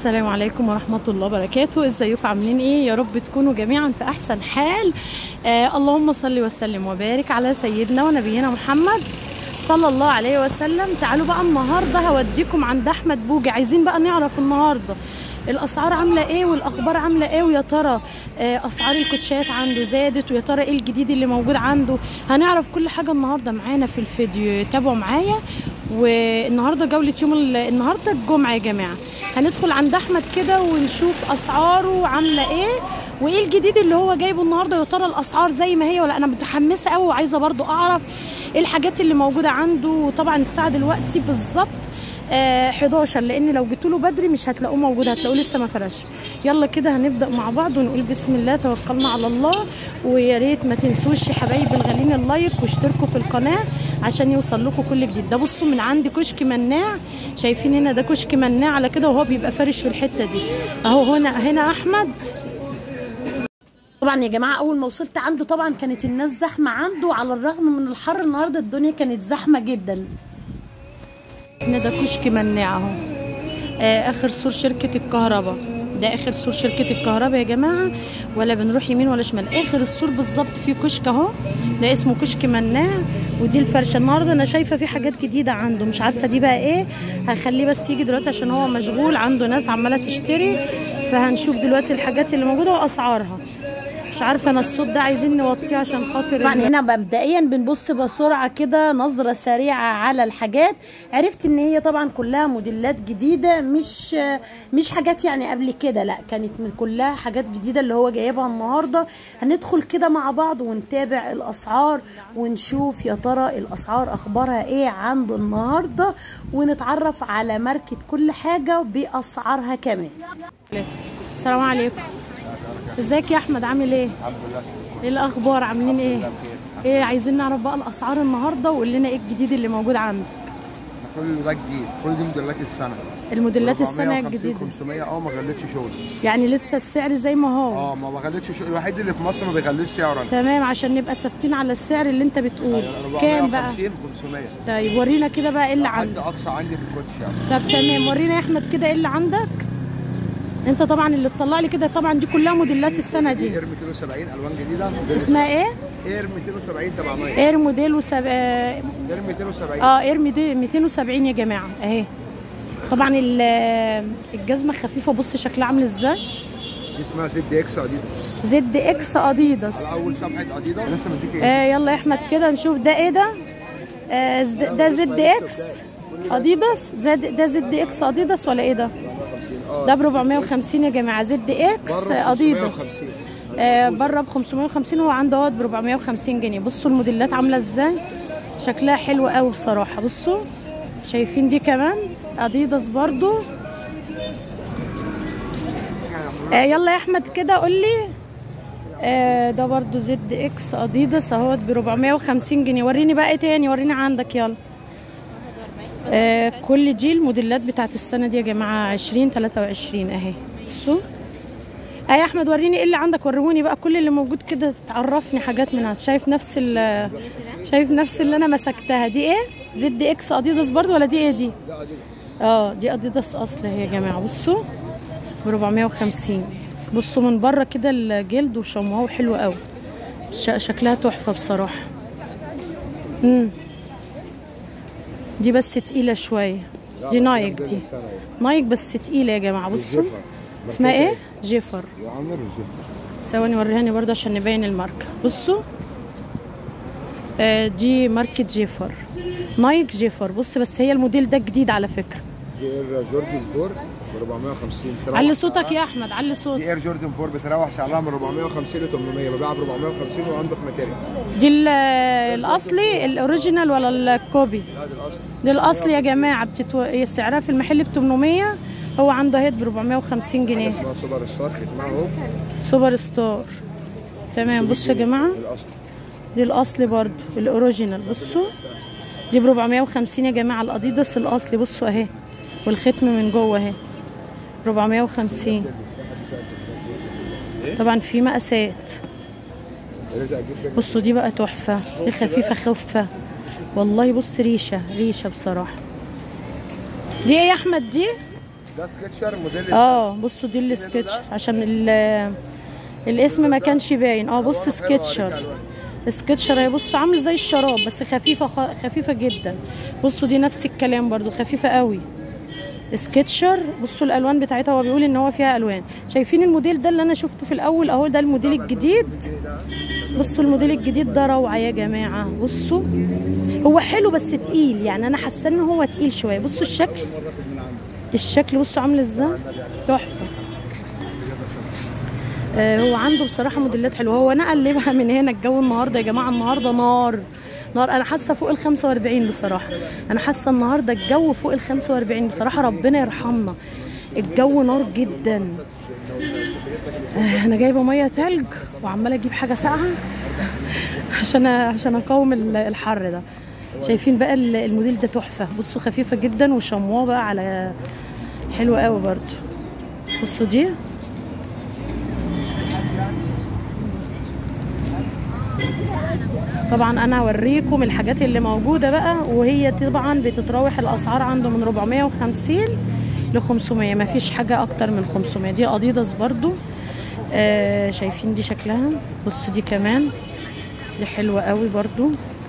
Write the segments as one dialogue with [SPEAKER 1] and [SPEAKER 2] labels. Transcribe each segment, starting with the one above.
[SPEAKER 1] السلام عليكم ورحمة الله وبركاته ازيكم عاملين ايه يا رب تكونوا جميعا في احسن حال آه اللهم صل وسلم وبارك على سيدنا ونبينا محمد صلى الله عليه وسلم تعالوا بقى النهارده هوديكم عند احمد بوجي عايزين بقى نعرف النهارده الاسعار عامله ايه والاخبار عامله ايه ويا ترى آه، اسعار الكوتشات عنده زادت ويا ترى ايه الجديد اللي موجود عنده هنعرف كل حاجه النهارده معانا في الفيديو تابعوا معايا والنهارده جوله يوم ال- النهارده الجمعه يا جماعه هندخل عند احمد كده ونشوف اسعاره عامله ايه وايه الجديد اللي هو جايبه النهارده يا ترى الاسعار زي ما هي ولا انا متحمسه قوي وعايزه برضو اعرف ايه الحاجات اللي موجوده عنده وطبعا الساعه دلوقتي بالظبط آه 11 لان لو جيتوا له بدري مش هتلاقوه موجود هتلاقوه لسه ما فرش يلا كده هنبدا مع بعض ونقول بسم الله توكلنا على الله ويا ريت ما تنسوش يا حبايبي الغاليين اللايك واشتركوا في القناه عشان يوصل لكم كل جديد ده بصوا من عندي كشك مناع شايفين هنا ده كشك مناع على كده وهو بيبقى فارش في الحته دي اهو هنا هنا احمد طبعا يا جماعه اول ما وصلت عنده طبعا كانت الناس زحمه عنده على الرغم من الحر النهارده الدنيا كانت زحمه جدا هنا ده كشك مناع اهو آه اخر سور شركه الكهرباء ده اخر سور شركه الكهرباء يا جماعه ولا بنروح يمين ولا شمال اخر السور بالظبط فيه كشك اهو ده اسمه كشك مناع ودي الفرشه النهارده انا شايفه في حاجات جديده عنده مش عارفه دي بقى ايه هخليه بس يجي دلوقتي عشان هو مشغول عنده ناس عماله تشتري فهنشوف دلوقتي الحاجات اللي موجوده واسعارها مش عارفه انا الصوت ده عايزين نوطيه عشان خاطر طبعا هنا مبدئيا بنبص بسرعه كده نظره سريعه على الحاجات عرفت ان هي طبعا كلها موديلات جديده مش مش حاجات يعني قبل كده لا كانت من كلها حاجات جديده اللي هو جايبها النهارده هندخل كده مع بعض ونتابع الاسعار ونشوف يا ترى الاسعار اخبارها ايه عند النهارده ونتعرف على ماركه كل حاجه باسعارها كمان السلام عليكم ازيك يا احمد عامل ايه
[SPEAKER 2] الحمد لله سيدي.
[SPEAKER 1] ايه الاخبار عاملين ايه
[SPEAKER 2] بخير.
[SPEAKER 1] ايه عايزين نعرف بقى الاسعار النهارده وقول لنا ايه الجديد اللي موجود عندك
[SPEAKER 2] كل ده جديد كل دي موديلات السنه
[SPEAKER 1] الموديلات السنه
[SPEAKER 2] 450
[SPEAKER 1] الجديده
[SPEAKER 2] 500 اه ما غلتش شغل
[SPEAKER 1] يعني لسه السعر زي ما هو
[SPEAKER 2] اه ما بغلتش شغل الوحيد اللي في مصر ما بيغلتش سعرا
[SPEAKER 1] تمام عشان نبقى ثابتين على السعر اللي انت بتقول كام بقى
[SPEAKER 2] 450 500
[SPEAKER 1] طيب ورينا كده بقى ايه اللي
[SPEAKER 2] حد
[SPEAKER 1] عندك
[SPEAKER 2] اقصى عندي في الكوتش يعني
[SPEAKER 1] طب تمام ورينا يا احمد كده ايه اللي عندك انت طبعا اللي تطلع لي كده طبعا دي كلها موديلات السنه دي
[SPEAKER 2] اير 270 الوان جديده
[SPEAKER 1] اسمها ايه
[SPEAKER 2] اير 270 تبع نايك
[SPEAKER 1] اير موديل وسب... آه،
[SPEAKER 2] اير 270
[SPEAKER 1] اه اير ميدي- 270 يا جماعه اهي طبعا ال- الجزمه خفيفه بص شكلها عامل ازاي
[SPEAKER 2] دي اسمها زد اكس اديداس
[SPEAKER 1] زد اكس اديداس
[SPEAKER 2] على اول صفحه اديداس لسه مديك ايه
[SPEAKER 1] آه يلا يا احمد كده نشوف ده ايه ده آه زد- ده زد اكس اديداس زد ده زد اكس اديداس ولا ايه ده ده ب 450 يا جماعه زد اكس
[SPEAKER 2] بره
[SPEAKER 1] اديداس
[SPEAKER 2] 550
[SPEAKER 1] آه بره ب 550 هو عنده اهوت ب 450 جنيه بصوا الموديلات عامله ازاي شكلها حلو قوي بصراحه بصوا شايفين دي كمان اديداس برضو آه يلا يا احمد كده قول لي آه ده برضو زد اكس اديداس اهوت ب 450 جنيه وريني بقى ايه تاني وريني عندك يلا آه كل دي الموديلات بتاعت السنه دي يا جماعه 20 23 اهي بصوا اه يا احمد وريني ايه اللي عندك وريهوني بقى كل اللي موجود كده تعرفني حاجات منها شايف نفس ال شايف نفس اللي انا مسكتها دي ايه زد اكس اديداس برضو ولا دي ايه دي
[SPEAKER 2] ده اديداس
[SPEAKER 1] اه دي اديداس اصل اهي يا جماعه بصوا ب 450 بصوا من بره كده الجلد وشمواه حلو قوي ش- شكلها تحفه بصراحه امم دي بس تقيله شويه دي نايك دي نايك بس تقيله يا جماعه بصوا اسمها ايه جيفر
[SPEAKER 2] عامل الزفر
[SPEAKER 1] ثواني وريهاني برضه عشان نبين الماركه بصوا آه دي ماركه جيفر نايك جيفر بص بس هي الموديل ده جديد على فكره
[SPEAKER 2] دي اير جوردن 4 ب 450 تروح
[SPEAKER 1] علي صوتك يا احمد علي صوتك
[SPEAKER 2] دي اير جوردن 4 بتروح سعرها من 450 ل 800 ببيعها ب 450 وعندك ماتيريال
[SPEAKER 1] دي ال- الاصلي الاوريجينال ولا الكوبي
[SPEAKER 2] لا دي الاصل
[SPEAKER 1] دي الاصلي يا جماعه بتتو... هي سعرها في المحل ب 800 هو عنده اهي ب 450 جنيه
[SPEAKER 2] اسمها سوبر ستار ختمها اهو
[SPEAKER 1] سوبر ستار تمام بصوا يا جماعه
[SPEAKER 2] الاصل
[SPEAKER 1] دي الاصلي برضو الاوريجينال بصوا دي ب 450 يا جماعه الاديداس الاصلي بصوا اهي والختم من جوه اهي 450 طبعا في مقاسات
[SPEAKER 2] رزق اجيب لك
[SPEAKER 1] بصوا دي بقى تحفه دي خفيفه خفه والله بص ريشه ريشه بصراحه دي ايه يا احمد دي
[SPEAKER 2] ده سكتشر موديل
[SPEAKER 1] اه بصوا دي السكتش عشان ال- الاسم ما كانش باين اه بص سكتشر سكتشر هي بص عامل زي الشراب بس خفيفه خ- خفيفه جدا بصوا دي نفس الكلام برضو خفيفه قوي سكتشر بصوا الالوان بتاعتها هو بيقول ان هو فيها الوان شايفين الموديل ده اللي انا شفته في الاول اهو ده الموديل الجديد بصوا الموديل الجديد ده روعه يا جماعه بصوا هو حلو بس تقيل يعني انا حاسه ان هو تقيل شويه بصوا الشكل الشكل بصوا عامل ازاي تحفه آه، هو عنده بصراحه موديلات حلوه هو نقل ليه بقى من هنا الجو النهارده يا جماعه النهارده نار نار انا حاسه فوق ال 45 بصراحه انا حاسه النهارده الجو فوق ال 45 بصراحه ربنا يرحمنا الجو نار جدا آه، انا جايبه ميه تلج وعماله اجيب حاجه ساقعه عشان عشان اقاوم ال- الحر ده شايفين بقى ال- الموديل ده تحفه بصوا خفيفه جدا وشمواه بقى على حلوه قوي برضو بصوا دي طبعا انا هوريكم الحاجات اللي موجوده بقى وهي طبعا بتتراوح الاسعار عنده من 450 ل 500 ما فيش حاجه اكتر من 500 دي اديداس برضو آه شايفين دي شكلها بصوا دي كمان دي حلوه قوي برضو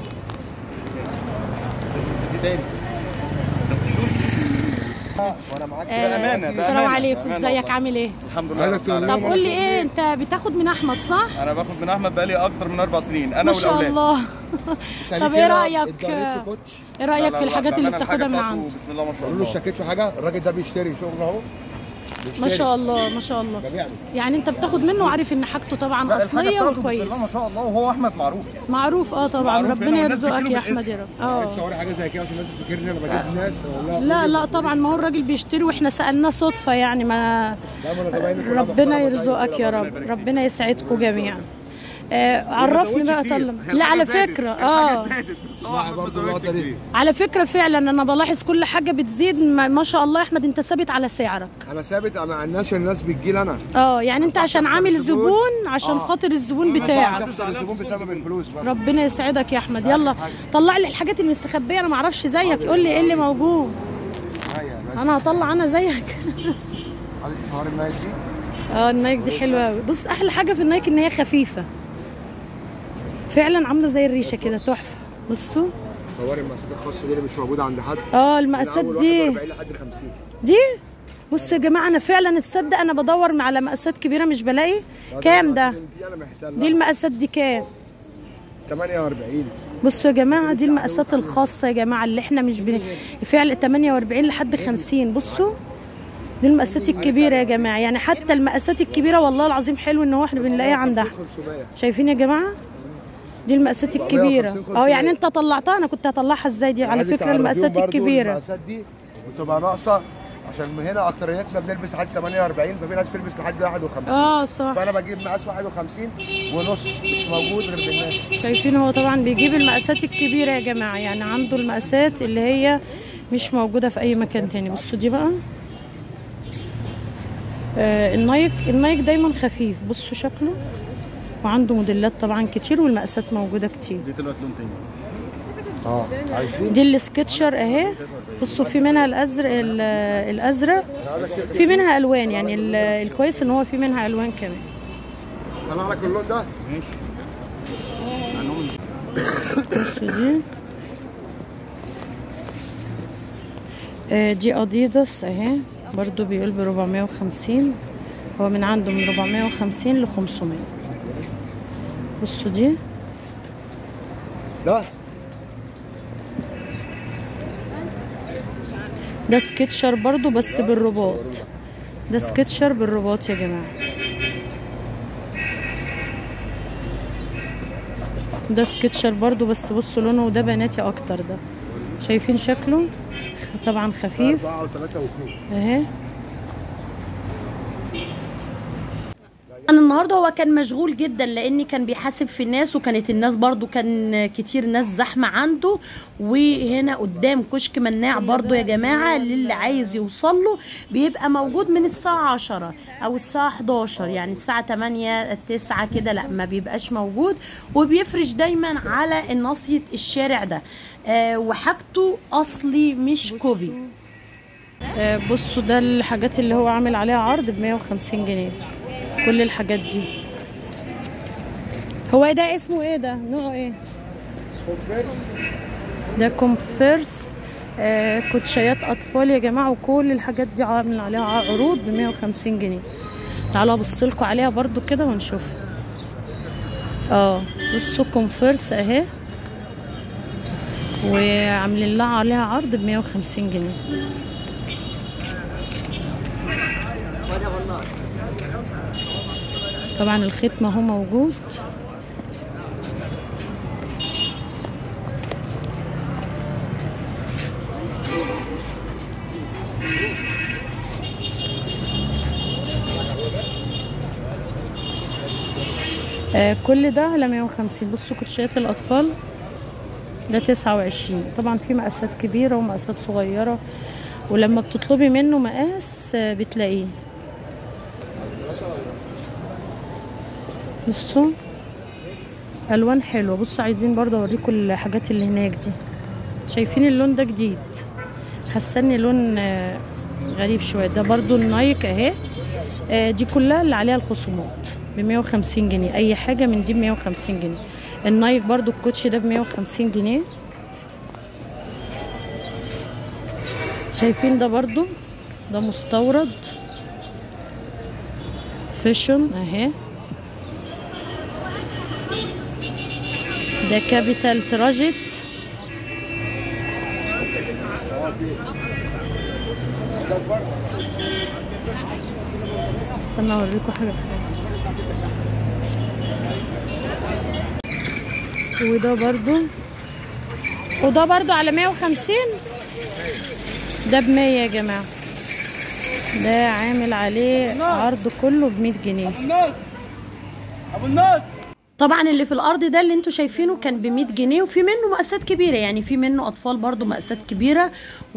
[SPEAKER 2] وانا معاك
[SPEAKER 3] بأمانة،
[SPEAKER 1] السلام
[SPEAKER 3] بأمانة،
[SPEAKER 1] عليكم
[SPEAKER 3] بأمانة
[SPEAKER 1] ازيك
[SPEAKER 3] والله.
[SPEAKER 1] عامل ايه
[SPEAKER 3] الحمد لله
[SPEAKER 2] عايزك
[SPEAKER 3] رب
[SPEAKER 2] تقول
[SPEAKER 3] العالمين.
[SPEAKER 1] طب قول لي ايه انت بتاخد من احمد صح
[SPEAKER 3] انا باخد من احمد بقالي اكتر من اربع سنين انا
[SPEAKER 1] ما شاء
[SPEAKER 3] والاولاد
[SPEAKER 1] الله طب ايه رايك
[SPEAKER 2] اتضريت في كوتش
[SPEAKER 1] ايه
[SPEAKER 3] لا،
[SPEAKER 1] رايك
[SPEAKER 3] لا،
[SPEAKER 1] في
[SPEAKER 3] لا،
[SPEAKER 1] الحاجات اللي
[SPEAKER 3] بأمانة
[SPEAKER 1] بتاخدها من
[SPEAKER 3] الحاجة
[SPEAKER 1] عنده
[SPEAKER 3] بتاعته بسم الله ما شاء
[SPEAKER 2] قولوا له
[SPEAKER 3] الله
[SPEAKER 2] اشتكيت في حاجه الراجل ده بيشتري شغل اهو
[SPEAKER 1] ما شاء الله ما شاء الله
[SPEAKER 2] ببيع له
[SPEAKER 1] يعني انت بتاخد منه وعارف ان حاجته طبعا
[SPEAKER 3] لا، الحاجة
[SPEAKER 1] اصليه
[SPEAKER 3] بتاعته بسم
[SPEAKER 1] وكويس
[SPEAKER 3] الله ما شاء الله وهو احمد معروف
[SPEAKER 1] معروف اه طبعا
[SPEAKER 3] معروف هنا
[SPEAKER 1] ربنا
[SPEAKER 3] والناس
[SPEAKER 1] يرزقك
[SPEAKER 3] بتجيله
[SPEAKER 1] يا احمد يا
[SPEAKER 3] بالاسم.
[SPEAKER 1] رب اه
[SPEAKER 2] تصوري حاجه زي كده عشان الناس تفتكرني انا بجيب ناس والله
[SPEAKER 1] لا لا طبعا ما هو الراجل بيشتري واحنا سالناه صدفه يعني ما
[SPEAKER 2] دايما زبايني كلها
[SPEAKER 1] ربنا
[SPEAKER 2] محترمة
[SPEAKER 1] يرزقك
[SPEAKER 2] زي
[SPEAKER 1] يا
[SPEAKER 2] كده.
[SPEAKER 1] رب ربنا يسعدكم جميعا آه عرفني
[SPEAKER 3] زودش
[SPEAKER 1] بقى
[SPEAKER 3] كتير.
[SPEAKER 1] طلم
[SPEAKER 3] هي
[SPEAKER 1] لا على
[SPEAKER 3] الحاجة زادت.
[SPEAKER 1] فكره
[SPEAKER 3] الحاجة
[SPEAKER 1] اه
[SPEAKER 3] زادت، بس هو
[SPEAKER 2] اسمعي
[SPEAKER 3] احمد ما
[SPEAKER 2] برضه
[SPEAKER 3] زودش
[SPEAKER 2] اللقطة دي.
[SPEAKER 3] كتير
[SPEAKER 1] على فكره فعلا انا بلاحظ كل حاجه بتزيد ما, ما شاء الله يا احمد انت ثابت على سعرك
[SPEAKER 2] انا ثابت مع الناس الناس بتجيلي انا
[SPEAKER 1] اه يعني انت عشان عامل
[SPEAKER 2] الزبون.
[SPEAKER 1] زبون عشان خاطر الزبون بتاعك
[SPEAKER 2] هتخسر الزبون بسبب الفلوس بقى
[SPEAKER 1] ربنا يسعدك يا احمد يلا طلع لي الحاجات المستخبيه انا ما اعرفش زيك قول لي ايه اللي موجود
[SPEAKER 2] ايوه بس
[SPEAKER 1] انا هطلع انا زيك
[SPEAKER 2] عايزك تصوري النايت دي
[SPEAKER 1] اه النايك دي حلوه قوي بص احلى حاجه في النايك ان هي خفيفه فعلا عامله زي الريشه كده تحفه بصوا
[SPEAKER 2] صوري المقاسات الخاصه دي اللي مش موجوده عند حد
[SPEAKER 1] اه
[SPEAKER 2] من
[SPEAKER 1] المقاسات
[SPEAKER 2] أول
[SPEAKER 1] دي
[SPEAKER 2] 41 لحد 50
[SPEAKER 1] دي بصوا يا جماعه انا فعلا تصدق انا بدور على مقاسات كبيره مش بلاقي كام ده
[SPEAKER 2] دي انا محتاج
[SPEAKER 1] دي المقاسات دي كام
[SPEAKER 2] 48
[SPEAKER 1] بصوا يا جماعه دي المقاسات الخاصه يا جماعه اللي احنا مش بن... فعلا 48 لحد 50 بصوا دي المقاسات الكبيره يا جماعه يعني حتى المقاسات الكبيره والله العظيم حلو ان هو احنا بنلاقيها عند احمد
[SPEAKER 2] 500
[SPEAKER 1] شايفين يا جماعه دي المقاسات الكبيره
[SPEAKER 2] 450
[SPEAKER 1] اه يعني انت طلعتها انا كنت هطلعها ازاي دي على
[SPEAKER 2] عايزك
[SPEAKER 1] فكره المقاسات
[SPEAKER 2] تعرفيهم برضو
[SPEAKER 1] الكبيره
[SPEAKER 2] المقاسات دي بتبقى ناقصه عشان من هنا اكتريتنا بنلبس لحد 48 ففي ناس بتلبس لحد 51
[SPEAKER 1] اه صح
[SPEAKER 2] فانا بجيب مقاس 51 ونص مش موجود غير بالناس
[SPEAKER 1] شايفين هو طبعا بيجيب المقاسات الكبيره يا جماعه يعني عنده المقاسات اللي هي مش موجوده في اي مكان تاني بصوا دي بقى آه النايك النايك دايما خفيف بصوا شكله وعنده موديلات طبعا كتير والمقاسات موجوده كتير
[SPEAKER 3] دي طلعت لون تاني
[SPEAKER 2] اه عايشين
[SPEAKER 1] دي السكتشر اهي بصوا في منها الازرق ال- الازرق في منها الوان يعني ال- الكويس ان هو في منها الوان كمان
[SPEAKER 2] طلع لك اللون ده
[SPEAKER 3] ماشي
[SPEAKER 1] بصوا دي آه، دي اديداس اهي برضو بيقول ب 450 هو من عنده من 450 ل 500 بصوا دي
[SPEAKER 2] ده
[SPEAKER 1] ده سكتشر برضو بس بالرباط ده سكتشر بالرباط يا جماعة ده سكتشر برضو بس بصوا لونه ده بناتي اكتر ده شايفين شكله طبعا خفيف
[SPEAKER 2] أربعة وثلاثة واثنين
[SPEAKER 1] اهي انا النهارده هو كان مشغول جدا لاني كان بيحاسب في الناس وكانت الناس برضو كان كتير ناس زحمه عنده وهنا قدام كشك مناع برضو يا جماعه للي عايز يوصل له بيبقى موجود من الساعه 10 او الساعه 11 يعني الساعه 8 9 كده لا ما بيبقاش موجود وبيفرش دايما على ناصيه الشارع ده آه وحاجته اصلي مش كوبي آه، بصوا ده الحاجات اللي هو عامل عليها عرض ب 150 جنيه كل الحاجات دي هو ده اسمه ايه ده نوعه ايه ده كومفيرس آه كوتشيات اطفال يا جماعه وكل الحاجات دي عامل عليها عروض ب 150 جنيه تعالوا ابص لكم عليها برضو كده ونشوفها اه بصوا كومفيرس اهي وعاملين لها عليها عرض ب 150 جنيه طبعا الخيط ما هو موجود آه كل ده على 150 بصوا كوتشيات الاطفال ده 29 طبعا في مقاسات كبيره ومقاسات صغيره ولما بتطلبي منه مقاس آه بتلاقيه بصوا الوان حلوه بصوا عايزين برضه اوريكم الحاجات اللي هناك دي شايفين اللون ده جديد حسني لون آه، غريب شويه ده برضه النايك اهي آه، دي كلها اللي عليها الخصومات ب 150 جنيه اي حاجه من دي ب 150 جنيه النايك برضو الكوتشي ده ب 150 جنيه شايفين ده برضو ده مستورد فيشن اهي ده كابيتال تراجيت استنى اوريكم حاجه وده برضو وده برضو على 150 ده ب 100 يا جماعه ده عامل عليه عرض كله ب 100 جنيه
[SPEAKER 3] الناس ابو الناس
[SPEAKER 1] طبعا اللي في الارض ده اللي انتوا شايفينه كان ب 100 جنيه وفي منه مقاسات كبيره يعني في منه اطفال برضو مقاسات كبيره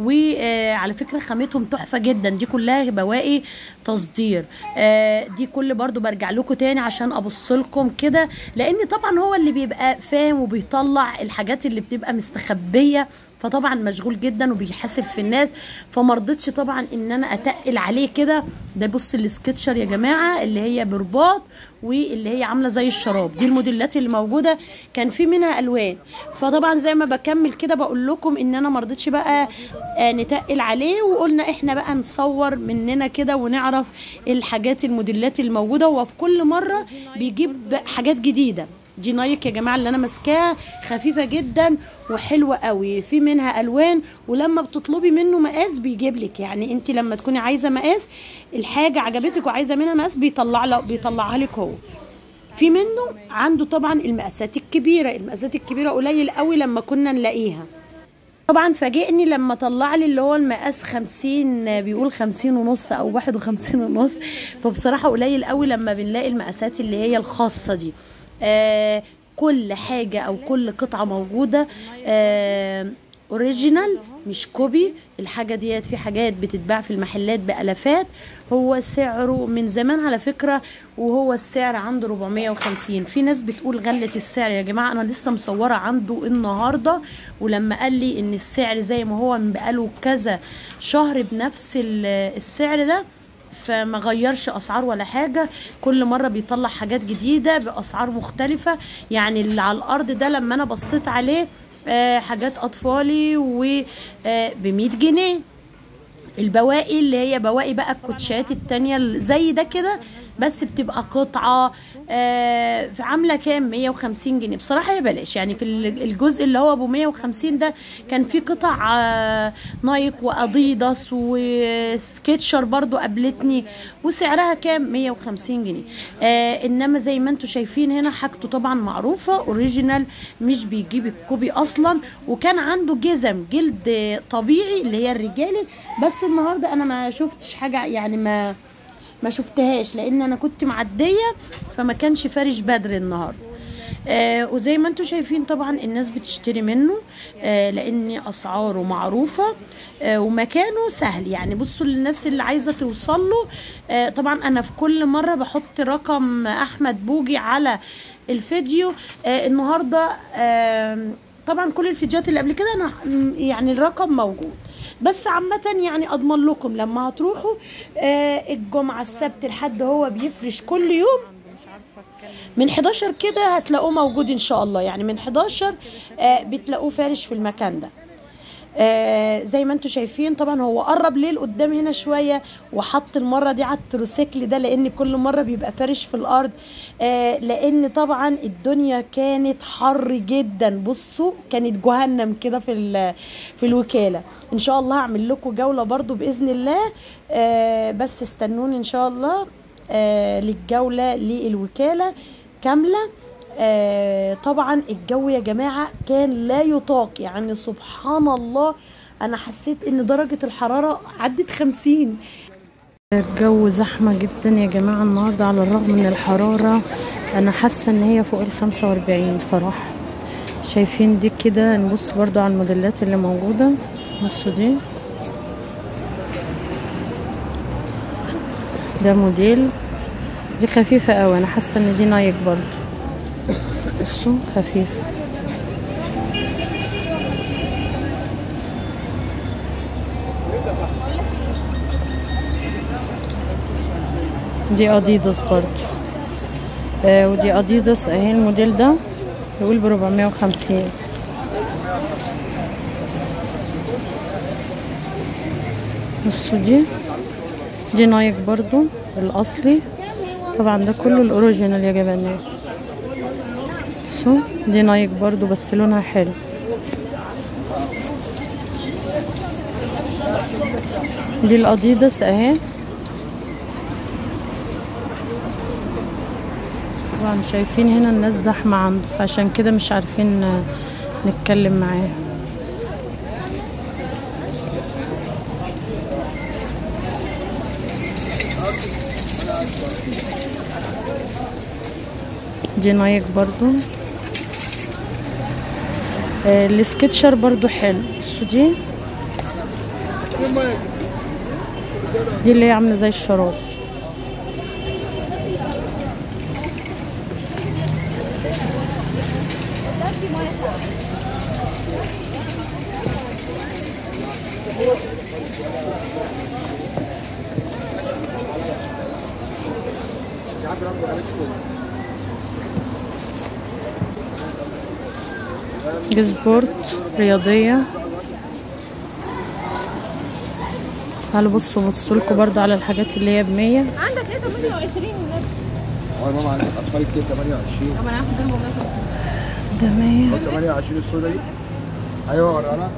[SPEAKER 1] وعلى فكره خامتهم تحفه جدا دي كلها بواقي تصدير آه، دي كل برضو برجع لكم تاني عشان ابص لكم كده لان طبعا هو اللي بيبقى فاهم وبيطلع الحاجات اللي بتبقى مستخبيه فطبعا مشغول جدا وبيحاسب في الناس فما رضيتش طبعا ان انا اتقل عليه كده ده بص السكتشر يا جماعه اللي هي برباط واللي هي عامله زي الشراب دي الموديلات اللي موجوده كان في منها الوان فطبعا زي ما بكمل كده بقول لكم ان انا ما رضيتش بقى آه، نتقل عليه وقلنا احنا بقى نصور مننا كده ونعرف الحاجات الموديلات اللي موجوده هو في كل مره بيجيب حاجات جديده دي نايك يا جماعه اللي انا ماسكاها خفيفه جدا وحلوه قوي في منها الوان ولما بتطلبي منه مقاس بيجيب لك يعني انت لما تكوني عايزه مقاس الحاجه عجبتك وعايزه منها مقاس بيطلع لك بيطلعها لك هو في منه عنده طبعا المقاسات الكبيره المقاسات الكبيره قليل قوي لما كنا نلاقيها طبعا فاجئني لما طلع لي اللي هو المقاس 50 بيقول 50 ونص او 51 ونص فبصراحه قليل قوي لما بنلاقي المقاسات اللي هي الخاصه دي آه كل حاجه او كل قطعه موجوده آه اوريجينال مش كوبي الحاجه ديت في حاجات بتتباع في المحلات بالافات هو سعره من زمان على فكره وهو السعر عنده 450 في ناس بتقول غلت السعر يا جماعه انا لسه مصوره عنده النهارده ولما قال لي ان السعر زي ما هو من بقاله كذا شهر بنفس ال- السعر ده فما غيرش اسعار ولا حاجه كل مره بيطلع حاجات جديده باسعار مختلفه يعني اللي على الارض ده لما انا بصيت عليه آه، حاجات اطفالي و ب 100 جنيه البواقي اللي هي بواقي بقى الكوتشات التانية اللي زي ده كده بس بتبقى قطعة آه عاملة كام 150 جنيه بصراحة يا بلاش يعني في ال- الجزء اللي هو ابو 150 ده كان في قطع آه نايك واديداس وسكيتشر برضو قابلتني وسعرها كام 150 جنيه آه انما زي ما انتم شايفين هنا حاجته طبعا معروفة اوريجينال مش بيجيب الكوبي اصلا وكان عنده جزم جلد طبيعي اللي هي الرجالي بس النهارده انا ما شفتش حاجه يعني ما ما شفتهاش لان انا كنت معديه فما كانش فارش بدري النهارده آه وزي ما انتم شايفين طبعا الناس بتشتري منه آه لان اسعاره معروفه آه ومكانه سهل يعني بصوا للناس اللي عايزه توصل له آه طبعا انا في كل مره بحط رقم احمد بوجي على الفيديو آه النهارده آه طبعا كل الفيديوهات اللي قبل كده انا م- يعني الرقم موجود بس عامة يعني اضمن لكم لما هتروحوا آه الجمعة السبت الحد هو بيفرش كل يوم من 11 كده هتلاقوه موجود ان شاء الله يعني من 11 آه بتلاقوه فارش في المكان ده آه زي ما انتم شايفين طبعا هو قرب ليه لقدام هنا شويه وحط المره دي على التروسيكل ده لان كل مره بيبقى فارش في الارض آه لان طبعا الدنيا كانت حر جدا بصوا كانت جهنم كده في ال- في الوكاله ان شاء الله هعمل لكم جوله برضو باذن الله آه بس استنوني ان شاء الله آه للجوله للوكاله كامله آه طبعا الجو يا جماعة كان لا يطاق يعني سبحان الله أنا حسيت إن درجة الحرارة عدت خمسين الجو زحمة جدا يا جماعة النهاردة على الرغم من الحرارة أنا حاسة إن هي فوق الخمسة وأربعين بصراحة شايفين دي كده نبص برضو على الموديلات اللي موجودة بصوا دي ده موديل دي خفيفة قوي أنا حاسة إن دي نايك برضو بصوا خفيف دي اديداس برضو آه ودي اديداس اهي الموديل ده يقول ب 450 بصوا دي دي نايك برضو الاصلي طبعا ده كله الاوريجينال يا جبنات بصوا دي نايك برضو بس لونها حلو دي الاديداس اهي طبعا شايفين هنا الناس زحمة عنده عشان كده مش عارفين آه، نتكلم معاه دي نايك برضو آه، السكتشر برضو حلو بصوا دي دي اللي هي عاملة زي الشراب سبورت رياضية تعالوا بصوا بصوا لكم برضو على الحاجات اللي هي بمية
[SPEAKER 4] عندك ايه 28 ونص
[SPEAKER 2] اه يا ماما عندك اطفال كتير 28
[SPEAKER 4] طب انا هاخد ده والله
[SPEAKER 1] ده مية
[SPEAKER 2] ال 28 السودا دي ايوه ورقنا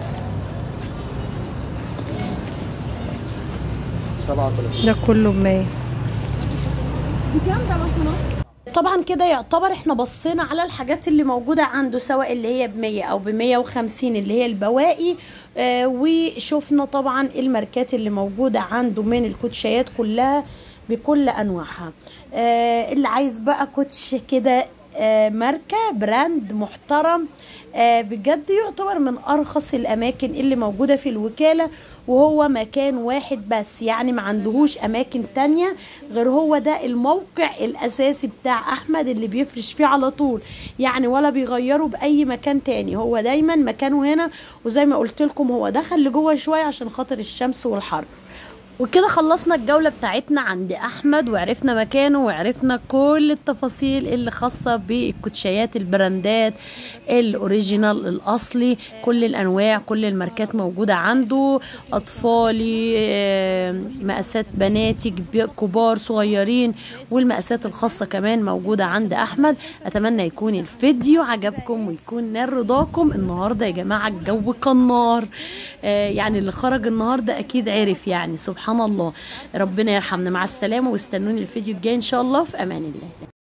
[SPEAKER 2] 37
[SPEAKER 1] ده كله بمية
[SPEAKER 4] بكام ده مثلا
[SPEAKER 1] طبعا كده يعتبر احنا بصينا على الحاجات اللي موجودة عنده سواء اللي هي بمية او بمية وخمسين اللي هي البواقي آه وشفنا طبعا الماركات اللي موجودة عنده من الكوتشيات كلها بكل انواعها آه اللي عايز بقى كوتش كده آه ماركة براند محترم آه بجد يعتبر من ارخص الاماكن اللي موجودة في الوكالة وهو مكان واحد بس يعني ما عندهوش اماكن تانية غير هو ده الموقع الاساسي بتاع احمد اللي بيفرش فيه على طول يعني ولا بيغيره باي مكان تاني هو دايما مكانه هنا وزي ما قلت لكم هو دخل لجوه شوية عشان خاطر الشمس والحر وكده خلصنا الجولة بتاعتنا عند أحمد وعرفنا مكانه وعرفنا كل التفاصيل اللي خاصة بالكوتشيات البراندات الأوريجينال الأصلي كل الأنواع كل الماركات موجودة عنده أطفالي آه، مقاسات بناتي كبي- كبار صغيرين والمقاسات الخاصة كمان موجودة عند أحمد أتمنى يكون الفيديو عجبكم ويكون نال رضاكم النهاردة يا جماعة الجو كان نار آه، يعني اللي خرج النهاردة أكيد عرف يعني سبحان الله ربنا يرحمنا مع السلامة واستنوني الفيديو الجاي إن شاء الله في أمان الله